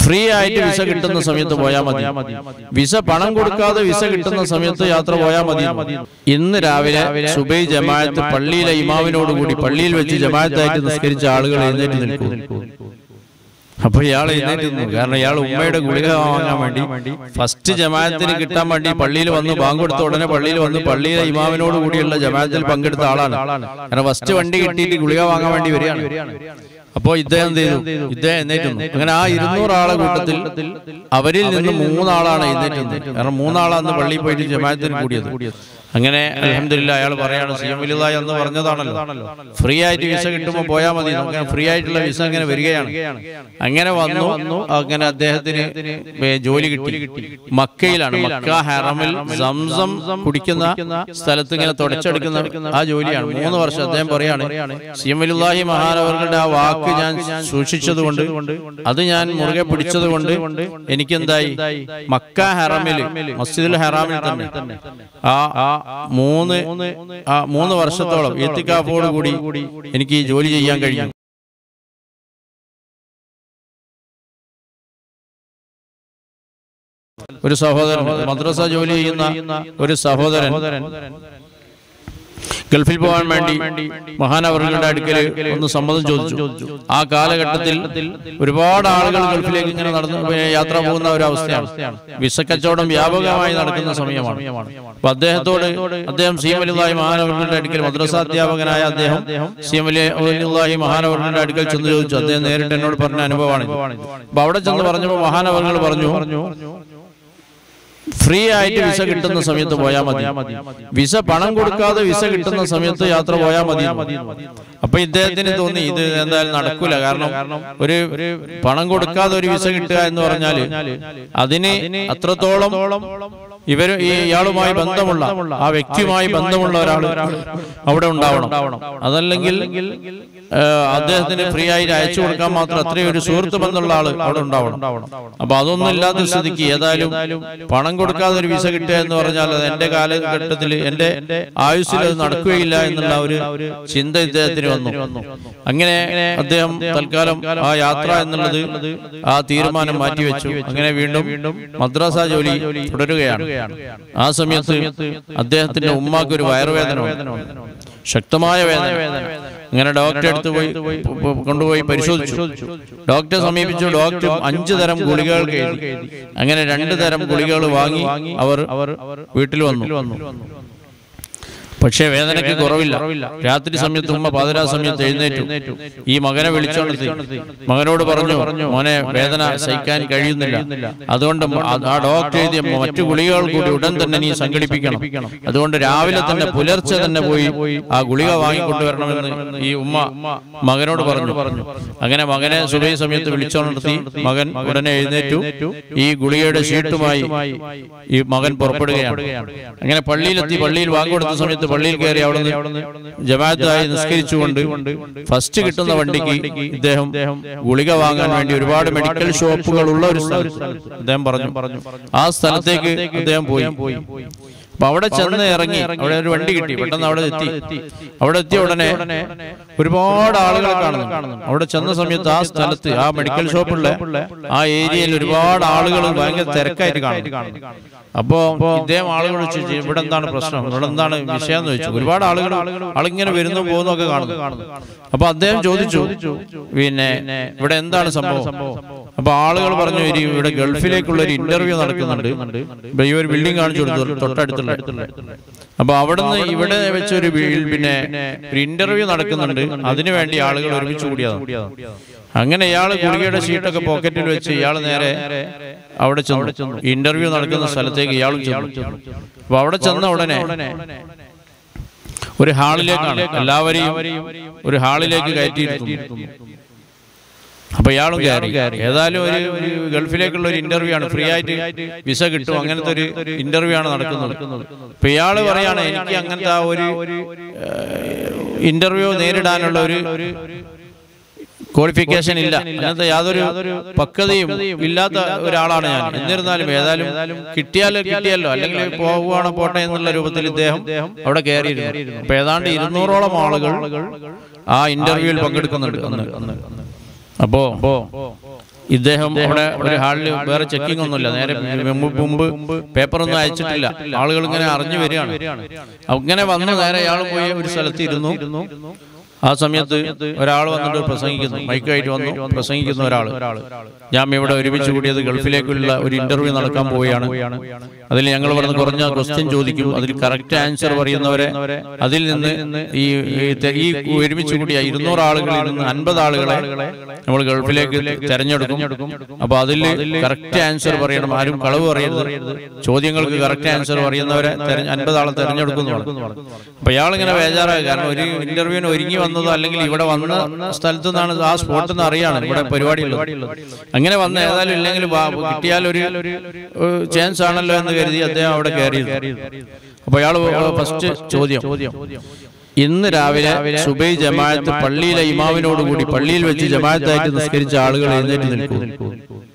Free ആയിട്ട് visa കിട്ടുന്ന സമയത്ത് പോയാൽ മതി വിസ പണം കൊടുക്കാതെ വിസ കിട്ടുന്ന സമയത്ത് യാത്ര പോയാൽ മതി ഇന്ന് രാവിലെ സുബൈ ജമാഅത്ത് പള്ളിയിലെ ഇമാവിനോട് കൂടി പള്ളിയിൽ വെച്ച് ജമാഅത്തായിട്ട് നിസ്കരിച്ച ആളുകൾ എഴുന്നേറ്റ് നിൽക്കും അപ്പൊ ഇയാൾ എഴുന്നേറ്റ് നിന്നു കാരണം ഇയാൾ ഉമ്മയുടെ ഗുളിക വാങ്ങാൻ വേണ്ടി ഫസ്റ്റ് ജമാഅത്തിന് കിട്ടാൻ വേണ്ടി പള്ളിയിൽ വന്ന് ബാങ്ക് കൊടുത്ത ഉടനെ പള്ളിയിൽ വന്ന് പള്ളിയിലെ ഇമാമിനോട് കൂടിയുള്ള ജമാഅത്തിൽ പങ്കെടുത്ത ആളാണ് കാരണം ഫസ്റ്റ് വണ്ടി കിട്ടിയിട്ട് ഗുളിക വാങ്ങാൻ വേണ്ടി വരികയാണ് അപ്പോ ഇദ്ദേഹം എന്ത് ചെയ്തു ഇദ്ദേഹം എഴുന്നേറ്റ് നിന്നു അങ്ങനെ ആ ഇരുന്നൂറ് ആളെ കൂട്ടത്തിൽ അവരിൽ നിന്ന് മൂന്നാളാണ് എഴുന്നേറ്റ് നിന്നത് കാരണം മൂന്നാളാന്ന് പള്ളിയിൽ പോയിട്ട് ജമാഅത്തിന് കൂടിയത് അങ്ങനെ അലഹമില്ല അയാൾ പറയാണ് സി എം വലുതായി എന്ന് പറഞ്ഞതാണല്ലോ ഫ്രീ ആയിട്ട് വിസ കിട്ടുമ്പോൾ പോയാൽ മതി നമുക്ക് ഫ്രീ ആയിട്ടുള്ള വിസ അങ്ങനെ വരികയാണ് അങ്ങനെ വന്നു അങ്ങനെ അദ്ദേഹത്തിന് വേ- ജോലി കിട്ടി മക്കയിലാണ് മക്ക ഹറമിൽ സംസം കുടിക്കുന്ന സ്ഥലത്ത് ഇങ്ങനെ തുടച്ചെടുക്കുന്ന ആ ജോലിയാണ് മൂന്ന് വർഷം അദ്ദേഹം പറയാണ് സി എം വലുല്ലാഹി മഹാനവറുടെ ആ വാക്ക് ഞാൻ സൂക്ഷിച്ചതുകൊണ്ട് അത് ഞാൻ മുറുകെ പിടിച്ചത് കൊണ്ട് എനിക്കെന്തായി മക്ക ഹറമിൽ മസ്ജിദുൽ ഹറാമിൽ തന്നെ ആ ആ മൂന്ന് ആ മൂന്ന് വർഷത്തോളം എത്തിക്കാഫോട് കൂടി എനിക്ക് ഈ ജോലി ചെയ്യാൻ കഴിയും ഒരു സഹോദരൻ മദ്രസ ജോലി ചെയ്യുന്ന ഒരു സഹോദരൻ ഗൾഫിൽ പോകാൻ വേണ്ടി മഹാനവറുകളുടെ അടുക്കൽ ഒന്ന് സമ്മതം ചോദിച്ചു ആ കാലഘട്ടത്തിൽ ഒരുപാട് ആളുകൾ ഗൾഫിലേക്ക് ഇങ്ങനെ നടന്ന് യാത്ര പോകുന്ന ഒരു അവസ്ഥയാണ് വിസക്കച്ചവടം വ്യാപകമായി നടക്കുന്ന സമയമാണ് അപ്പൊ അദ്ദേഹത്തോട് അദ്ദേഹം സി എം അലിള്ളാഹി മഹാനവറുകളുടെ അടുക്കൽ മദ്രസ അധ്യാപകനായ അദ്ദേഹം സി എം അലിള്ളാഹി മഹാനവറുകളുടെ അടുക്കൽ ചെന്ന് ചോദിച്ചു അദ്ദേഹം നേരിട്ട് എന്നോട് പറഞ്ഞ അനുഭവമാണ് അപ്പൊ അവിടെ ചെന്ന് പറഞ്ഞപ്പോൾ മഹാനവറുകൾ പറഞ്ഞു ഫ്രീ ആയിട്ട് വിസ കിട്ടുന്ന സമയത്ത് പോയാൽ മതി വിസ പണം കൊടുക്കാതെ വിസ കിട്ടുന്ന സമയത്ത് യാത്ര പോയാൽ മതി അപ്പൊ ഇദ്ദേഹത്തിന് തോന്നി ഇത് എന്തായാലും നടക്കൂല കാരണം ഒരു പണം കൊടുക്കാതെ ഒരു വിസ കിട്ടുക എന്ന് പറഞ്ഞാല് അതിന് അത്രത്തോളം ഇവര് ഈ ഇയാളുമായി ബന്ധമുള്ള ആ വ്യക്തിയുമായി ബന്ധമുള്ള ഒരാൾ അവിടെ ഉണ്ടാവണം അതല്ലെങ്കിൽ ആ, അദ്ദേഹത്തിന് ഫ്രീ ആയിട്ട് അയച്ചു കൊടുക്കാൻ മാത്രം അത്രയും ഒരു സുഹൃത്ത് ബന്ധമുള്ള ആള് അവിടെ ഉണ്ടാവണം അപ്പൊ അതൊന്നും ഇല്ലാത്ത സ്ഥിതിക്ക് ഏതായാലും പണം കൊടുക്കാതെ ഒരു വിസ കിട്ടുക എന്ന് പറഞ്ഞാൽ അത് എന്റെ കാലഘട്ടത്തിൽ എന്റെ ആയുസ്സിൽ അത് നടക്കുകയില്ല എന്നുള്ള ഒരു ചിന്ത ഇദ്ദേഹത്തിന് വന്നു അങ്ങനെ അദ്ദേഹം തൽക്കാലം ആ യാത്ര എന്നുള്ളത് ആ തീരുമാനം മാറ്റിവെച്ചു അങ്ങനെ വീണ്ടും മദ്രാസ ജോലി തുടരുകയാണ് ആ സമയത്ത് അദ്ദേഹത്തിന്റെ ഉമ്മാക്ക് ഒരു വയറുവേദന വന്നു. ശക്തമായ വേദന അങ്ങനെ ഡോക്ടറെ അടുത്ത് പോയി പ- പ- കൊണ്ടുപോയി പരിശോധിച്ചു ഡോക്ടറെ സമീപിച്ചു ഡോക്ടർ അഞ്ചു തരം ഗുളികകൾ എഴുതി അങ്ങനെ രണ്ട് തരം ഗുളികകൾ വാങ്ങി അവർ വീട്ടിൽ വന്നു പക്ഷേ വേദനയ്ക്ക് കുറവില്ല രാത്രി സമയത്ത് ഉമ്മ പാതിരാ സമയത്ത് എഴുന്നേറ്റു ഈ മകനെ വിളിച്ചോണ്ടെത്തി മകനോട് പറഞ്ഞു മോനെ വേദന സഹിക്കാൻ കഴിയുന്നില്ല അതുകൊണ്ട് ആ- ആ ഡോക്ടർ എഴുതിയ മറ്റു ഗുളികകൾ കൂടി ഉടൻ തന്നെ നീ സംഘടിപ്പിക്കണം അതുകൊണ്ട് രാവിലെ തന്നെ പുലർച്ചെ തന്നെ പോയി ആ ഗുളിക വാങ്ങിക്കൊണ്ടുവരണമെന്ന് ഈ ഉമ്മ മകനോട് പറഞ്ഞു അങ്ങനെ മകനെ സുബൈ സമയത്ത് വിളിച്ചോണ്ടെത്തി മകൻ ഉടനെ എഴുന്നേറ്റു ഈ ഗുളികയുടെ ഷീട്ടുമായി ഈ മകൻ പുറപ്പെടുകയാണ് അങ്ങനെ പള്ളിയിലെത്തി പള്ളിയിൽ വാങ്ങിക്കൊടുത്ത സമയത്ത് പള്ളിയിൽ കയറി അവിടുന്ന് ജമാഅത്തായി നിസ്കരിച്ചുകൊണ്ട് ഫസ്റ്റ് കിട്ടുന്ന വണ്ടിക്ക് ഇദ്ദേഹം ഗുളിക വാങ്ങാൻ വേണ്ടി ഒരുപാട് മെഡിക്കൽ ഷോപ്പുകൾ ഉള്ള ഒരു സ്ഥലത്ത് അദ്ദേഹം പറഞ്ഞു ആ സ്ഥലത്തേക്ക് അദ്ദേഹം പോയി അപ്പൊ അവിടെ ചെന്ന് ഇറങ്ങി അവിടെ ഒരു വണ്ടി കിട്ടി പെട്ടെന്ന് അവിടെ എത്തി അവിടെ എത്തിയ ഉടനെ ഒരുപാട് ആളുകളെ കാണുന്നു അവിടെ ചെന്ന സമയത്ത് ആ സ്ഥലത്ത് ആ മെഡിക്കൽ ഷോപ്പുള്ള ആ ഏരിയയിൽ ഒരുപാട് ആളുകൾ ഭയങ്കര തിരക്കായിട്ട് കാണുന്നു അപ്പോ ഇദ്ദേഹം ആളുകളോട് ചോദിച്ചു ഇവിടെ എന്താണ് പ്രശ്നം ഇവിടെ എന്താണ് വിഷയം എന്ന് ചോദിച്ചു ഒരുപാട് ആളുകൾ ആളിങ്ങനെ വരുന്നു പോകുന്നു ഒക്കെ കാണുന്നു അപ്പൊ അദ്ദേഹം ചോദിച്ചു പിന്നെ ഇവിടെ എന്താണ് സംഭവം അപ്പൊ ആളുകൾ പറഞ്ഞു "ഇരി, ഇവിടെ ഗൾഫിലേക്കുള്ള ഒരു ഇന്റർവ്യൂ നടക്കുന്നുണ്ട് ഇപ്പൊ ഈ ഒരു ബിൽഡിംഗ് കാണിച്ചു കൊടുത്തു തൊട്ടടുത്തുള്ള അപ്പൊ അവിടുന്ന് ഇവിടെ വെച്ചൊരു ബിൽ- പിന്നെ ഒരു ഇന്റർവ്യൂ നടക്കുന്നുണ്ട് അതിനു വേണ്ടി ആളുകൾ ഒരുമിച്ച് കൂടിയതാണ് അങ്ങനെ ഇയാള് ഗുളികയുടെ ഷീട്ടൊക്കെ പോക്കറ്റിൽ വെച്ച് ഇയാൾ നേരെ അവിടെ ചെന്നു ഇന്റർവ്യൂ നടക്കുന്ന സ്ഥലത്തേക്ക് ഇയാളും ചെന്നു അപ്പൊ അവിടെ ചെന്ന ഉടനെ ഒരു ഹാളിലേക്കാണ് എല്ലാവരെയും ഒരു ഹാളിലേക്ക് കയറ്റിയിരുന്നു അപ്പൊ ഇയാളും കയറി ഏതായാലും ഒരു ഒരു ഗൾഫിലേക്കുള്ള ഒരു ഇന്റർവ്യൂ ആണ് ഫ്രീ ആയിട്ട് വിസ കിട്ടും അങ്ങനത്തെ ഒരു ഇന്റർവ്യൂ ആണ് നടക്കുന്നത് അപ്പൊ ഇയാള് പറയാണ് എനിക്ക് അങ്ങനത്തെ ആ ഒരു ഇന്റർവ്യൂ നേരിടാനുള്ള ഒരു ക്വാളിഫിക്കേഷൻ ഇല്ല അങ്ങനത്തെ യാതൊരു പക്വതയും ഇല്ലാത്ത ഒരാളാണ് ഞാൻ എന്നിരുന്നാലും ഏതായാലും കിട്ടിയാലോ കിട്ടിയല്ലോ അല്ലെങ്കിൽ പോവുകയാണോ പോട്ടെ എന്നുള്ള രൂപത്തിൽ ഇദ്ദേഹം അവിടെ കയറിയിരുന്നു അപ്പൊ ഏതാണ്ട് ഇരുന്നൂറോളം ആളുകൾ ആ ഇന്റർവ്യൂവിൽ പങ്കെടുക്കുന്നുണ്ട് അന്ന് അപ്പോ ഇദ്ദേഹം അവിടെ ഒരു ഹാളിൽ വേറെ ചെക്കിംഗ് ഒന്നുമില്ല നേരെ മുമ്പ് മുമ്പ് പേപ്പറൊന്നും അയച്ചിട്ടില്ല ആളുകൾ ഇങ്ങനെ അറിഞ്ഞു വരികയാണ് അങ്ങനെ വന്ന് നേരെ അയാൾ പോയി ഒരു സ്ഥലത്ത് ഇരുന്നു ആ സമയത്ത് ഒരാൾ വന്നിട്ട് പ്രസംഗിക്കുന്നു മൈക്കായിട്ട് വന്നു പ്രസംഗിക്കുന്ന ഒരാൾ ഞാൻ ഇവിടെ ഒരുമിച്ച് കൂടിയത് ഗൾഫിലേക്കുള്ള ഒരു ഇന്റർവ്യൂ നടക്കാൻ പോവുകയാണ് അതിൽ ഞങ്ങൾ പറഞ്ഞ് കുറഞ്ഞ ക്വസ്റ്റ്യൻ ചോദിക്കും അതിൽ കറക്റ്റ് ആൻസർ പറയുന്നവരെ അതിൽ നിന്ന് ഈ ഈ തെ- ഈ ഒരുമിച്ച് കൂടിയ ഇരുന്നൂറ് ആളുകളിൽ നിന്ന് അൻപത് ആളുകളെ നമ്മൾ ഗൾഫിലേക്ക് തെരഞ്ഞെടുക്കും അപ്പൊ അതിൽ കറക്റ്റ് ആൻസർ പറയണം ആരും കളവ് പറയരുത് ചോദ്യങ്ങൾക്ക് കറക്റ്റ് ആൻസർ പറയുന്നവരെ തെരഞ്ഞ- അൻപത് ആളെ തെരഞ്ഞെടുക്കുന്നു അപ്പൊ ഇയാളിങ്ങനെ ബേജാറായി കാരണം ഒരു ഇന്റർവ്യൂവിന് ഒരുങ്ങി വന്നതോ അല്ലെങ്കിൽ ഇവിടെ വന്ന സ്ഥലത്തു നിന്നാണ് ആ സ്പോട്ടിൽ നിന്ന് അറിയാണ് ഇവിടെ പരിപാടി ഉള്ളത് അങ്ങനെ വന്ന ഏതായാലും ഇല്ലെങ്കിൽ വാ- കിട്ടിയാൽ ഒരു ചാൻസ് ആണല്ലോ എന്ന് കരുതി അദ്ദേഹം അവിടെ കയറി അപ്പൊ അയാൾ ഫസ്റ്റ് ചോദ്യം ഇന്ന് രാവിലെ സുബൈ ജമാഅത്ത് പള്ളിയിലെ ഇമാമിനോടുകൂടി പള്ളിയിൽ വെച്ച് ജമാഅത്തായിട്ട് നിസ്കരിച്ച ആളുകൾ എഴുന്നേറ്റ് നിൽക്കും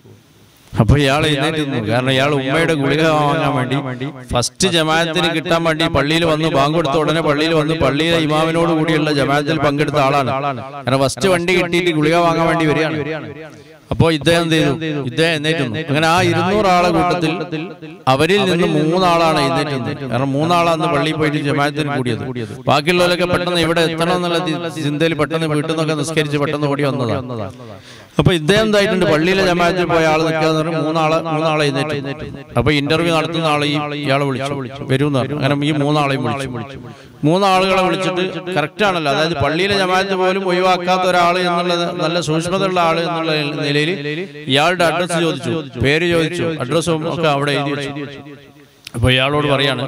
അപ്പൊ ഇയാൾ എഴുന്നേറ്റ് നിന്നു കാരണം ഇയാൾ ഉമ്മയുടെ ഗുളിക വാങ്ങാൻ വേണ്ടി ഫസ്റ്റ് ജമാഅത്തിന് കിട്ടാൻ വേണ്ടി പള്ളിയിൽ വന്ന് ബാങ്ക് കൊടുത്ത ഉടനെ പള്ളിയിൽ വന്ന് പള്ളിയിലെ ഇമാമിനോട് കൂടിയുള്ള ജമാഅത്തിൽ പങ്കെടുത്ത ആളാണ് കാരണം ഫസ്റ്റ് വണ്ടി കിട്ടിയിട്ട് ഗുളിക വാങ്ങാൻ വേണ്ടി വരികയാണ് അപ്പോ ഇദ്ദേഹം എന്ത് ചെയ്തു ഇദ്ദേഹം എഴുന്നേറ്റ് നിന്നു അങ്ങനെ ആ ഇരുന്നൂറ് ആളെ കൂട്ടത്തിൽ അവരിൽ നിന്ന് മൂന്നാളാണ് എഴുന്നേറ്റ് നിന്നത് കാരണം മൂന്നാളാന്ന് പള്ളിയിൽ പോയിട്ട് ജമാഅത്തിന് കൂടിയത് ബാക്കിയുള്ളവരൊക്കെ പെട്ടെന്ന് ഇവിടെ എത്തണം എന്നുള്ള ചി- ചിന്തയിൽ പെട്ടെന്ന് വീട്ടിൽ നിന്നൊക്കെ നിസ്കരിച്ച് പെട്ടെന്ന് ഓടി വന്നതാണ് അപ്പൊ ഇദ്ദേഹം എന്തായിട്ടുണ്ട് പള്ളിയിലെ ജമാഅത്തിൽ പോയ ആൾ നിൽക്കാന്ന് പറഞ്ഞാൽ മൂന്നാളെ മൂന്നാളെ എഴുന്നേറ്റ് അപ്പൊ ഇന്റർവ്യൂ നടത്തുന്ന ആളെ ഈ ഇയാളെ വിളിച്ചു വരും അങ്ങനെ ഈ മൂന്നാളെയും വിളിച്ചു മൂന്നാളുകളെ വിളിച്ചിട്ട് കറക്റ്റ് ആണല്ലോ അതായത് പള്ളിയിലെ ജമാഅത്ത് പോലും ഒഴിവാക്കാത്ത ഒരാൾ എന്നുള്ളത് നല്ല സൂക്ഷ്മതയുള്ള ആൾ എന്നുള്ള നിലയിൽ ഇയാളുടെ അഡ്രസ്സ് ചോദിച്ചു പേര് ചോദിച്ചു അഡ്രസ്സും ഒക്കെ അവിടെ എഴുതി വെച്ചു അപ്പൊ ഇയാളോട് പറയാണ്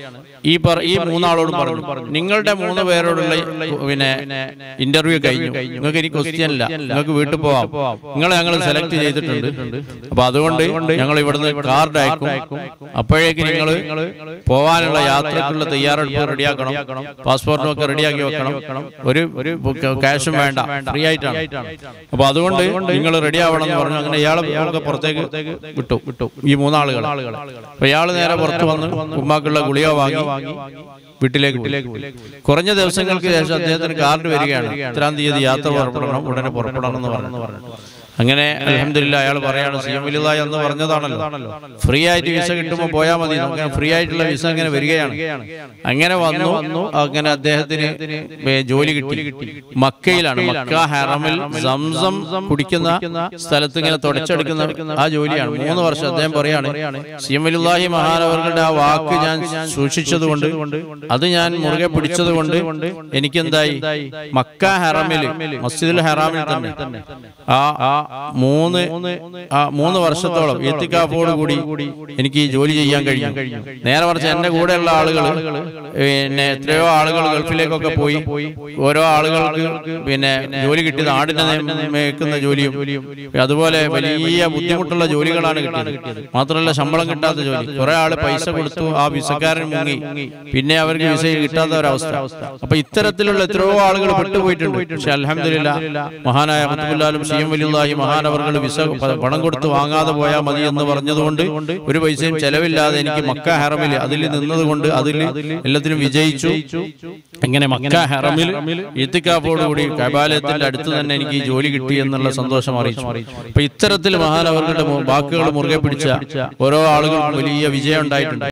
ഈ പറ ഈ മൂന്നാളോട് പറഞ്ഞു നിങ്ങളുടെ മൂന്ന് പേരോടുള്ള പിന്നെ ഇന്റർവ്യൂ കഴിഞ്ഞു നിങ്ങൾക്ക് ഇനി ക്വസ്റ്റ്യൻ ഇല്ല നിങ്ങൾക്ക് വീട്ടിൽ പോവാം നിങ്ങളെ ഞങ്ങൾ സെലക്ട് ചെയ്തിട്ടുണ്ട് അപ്പൊ അതുകൊണ്ട് ഞങ്ങൾ ഇവിടുന്ന് കാർഡ് അയക്കും അപ്പോഴേക്ക് നിങ്ങൾ പോവാനുള്ള യാത്രക്കുള്ള തയ്യാറെടുപ്പ് റെഡിയാക്കണം പാസ്പോർട്ടും ഒക്കെ റെഡിയാക്കി വെക്കണം ഒരു ഒരു ക്യാഷും വേണ്ട ഫ്രീ ആയിട്ടാണ് അപ്പൊ അതുകൊണ്ട് നിങ്ങൾ റെഡി ആവണം എന്ന് പറഞ്ഞു അങ്ങനെ ഇയാളെ ഒക്കെ പുറത്തേക്ക് വിട്ടു വിട്ടു ഈ മൂന്നാളുകൾ അപ്പൊ ഇയാൾ നേരെ പുറത്ത് വന്ന് ഉമ്മാക്കുള്ള ഗുളിക വാങ്ങി വീട്ടിലേക്ക് പോയി. കുറഞ്ഞ ദിവസങ്ങൾക്ക് ശേഷം അദ്ദേഹത്തിന് കാർഡ് വരികയാണ് ഇത്രാം തീയതി യാത്ര പുറപ്പെടണം ഉടനെ പുറപ്പെടണം എന്ന് പറഞ്ഞു അങ്ങനെ അലഹമില്ല അയാൾ പറയാണ് സി എം വലുതായി എന്ന് പറഞ്ഞതാണല്ലോ ഫ്രീ ആയിട്ട് വിസ കിട്ടുമ്പോൾ പോയാൽ മതി നമുക്ക് ഫ്രീ ആയിട്ടുള്ള വിസ അങ്ങനെ വരികയാണ് അങ്ങനെ വന്നു അങ്ങനെ അദ്ദേഹത്തിന് ഏ, ജോലി കിട്ടി മക്കയിലാണ് മക്ക ഹറമിൽ സംസം കുടിക്കുന്ന സ്ഥലത്ത് ഇങ്ങനെ തുടച്ചെടുക്കുന്ന ആ ജോലിയാണ് മൂന്ന് വർഷം അദ്ദേഹം പറയാണ് സി എം വലുല്ലാഹി മഹാനവറുടെ ആ വാക്ക് ഞാൻ സൂക്ഷിച്ചതുകൊണ്ട് അത് ഞാൻ മുറുകെ പിടിച്ചതുകൊണ്ട് എനിക്കെന്തായി മക്ക ഹറമിൽ മസ്ജിദുൽ ഹറാമിൽ തന്നെ ആ ആ മൂന്ന് ആ മൂന്ന് വർഷത്തോളം എത്തിക്കാപ്പോട് കൂടി എനിക്ക് ഈ ജോലി ചെയ്യാൻ കഴിയും നേരെ മറിച്ച് എന്റെ കൂടെയുള്ള ആളുകൾ പിന്നെ എത്രയോ ആളുകൾ ഗൾഫിലേക്കൊക്കെ പോയി ഓരോ ആളുകൾക്ക് പിന്നെ ജോലി കിട്ടിയത് ആടിനെ നേ- മേക്കുന്ന ജോലിയും അതുപോലെ വലിയ ബുദ്ധിമുട്ടുള്ള ജോലികളാണ് കിട്ടിയത് മാത്രമല്ല ശമ്പളം കിട്ടാത്ത ജോലി കുറെ ആള് പൈസ കൊടുത്തു ആ വിസക്കാരൻ മുങ്ങി പിന്നെ അവർക്ക് വിസ കിട്ടാത്ത ഒരവസ്ഥ അപ്പൊ ഇത്തരത്തിലുള്ള എത്രയോ ആളുകൾ പെട്ടുപോയിട്ടുണ്ട് പക്ഷെ അലഹമില്ല മഹാനായ മുത്തുബുല്ലാലും സി എം വലിയ മഹാനവർകൾ വിസ പ- പണം കൊടുത്ത് വാങ്ങാതെ പോയാൽ മതി എന്ന് പറഞ്ഞതുകൊണ്ട് ഒരു പൈസയും ചെലവില്ലാതെ എനിക്ക് മക്ക ഹെറമിൽ അതിൽ നിന്നതുകൊണ്ട് അതിൽ എല്ലാത്തിനും വിജയിച്ചു അങ്ങനെ മക്ക ഹെറമിൽ ഇത്തിക്കാപ്പോടുകൂടി കബാലയത്തിന്റെ അടുത്ത് തന്നെ എനിക്ക് ഈ ജോലി കിട്ടി എന്നുള്ള സന്തോഷം അറിയിച്ചു അപ്പൊ ഇത്തരത്തിൽ മഹാനവர்களுടെ വാക്കുകൾ മുറുകെ പിടിച്ച ഓരോ ആളുകൾക്കും വലിയ വിജയം ഉണ്ടായിട്ടുണ്ട്